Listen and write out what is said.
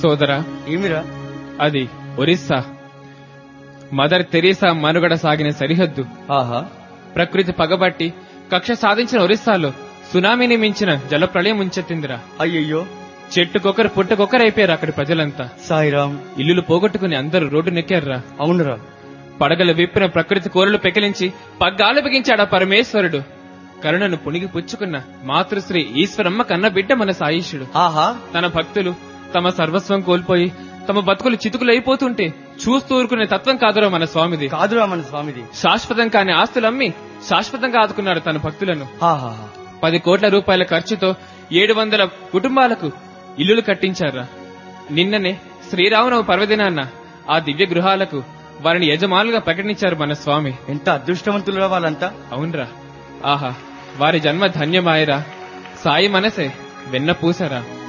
సోదరా ఏమిరా అది ఒరిస్సా మదర్ తెరీసా మనుగడ సాగిన సరిహద్దు ఆహా ప్రకృతి పగబట్టి కక్ష సాధించిన ఒరిస్సాలో సునామీని మించిన జలప్రళయం ముంచెత్తిందిరా అయ్యయ్యో చెట్టుకొకరు పుట్టకొకరైపోయారు అక్కడి ప్రజలంతా సాయిరామ్ ఇల్లులు పోగొట్టుకుని అందరూ రోడ్డు నెక్కారురా అవునురా పడగలు విప్పిన ప్రకృతి కోరలు పెకిలించి పగ్గాలు బిగించాడా పరమేశ్వరుడు కరుణను పుణిగి పుచ్చుకున్న మాతృశ్రీ ఈశ్వరమ్మ కన్న బిడ్డ మన సాయిషుడు ఆహా తన భక్తులు తమ సర్వస్వం కోల్పోయి తమ బతుకులు చితుకులైపోతుంటే చూస్తూ ఊరుకునే తత్వం కాదురా మన స్వామిది కాదురా మన స్వామిది శాశ్వతం కాని ఆస్తులమ్మి శాశ్వతంగా ఆదుకున్నాడు తన భక్తులను ఆహా పది కోట్ల రూపాయల ఖర్చుతో ఏడు వందల కుటుంబాలకు ఇల్లులు కట్టించారా నిన్ననే శ్రీరామనవ పర్వదినాన్న ఆ దివ్య గృహాలకు వారిని యజమానులుగా ప్రకటించారు మన స్వామి ఎంత అదృష్టవంతులురా వాళ్ళంతా అవునరా ఆహా వారి జన్మ ధన్యమాయరా సాయి మనసే వెన్న పూసరా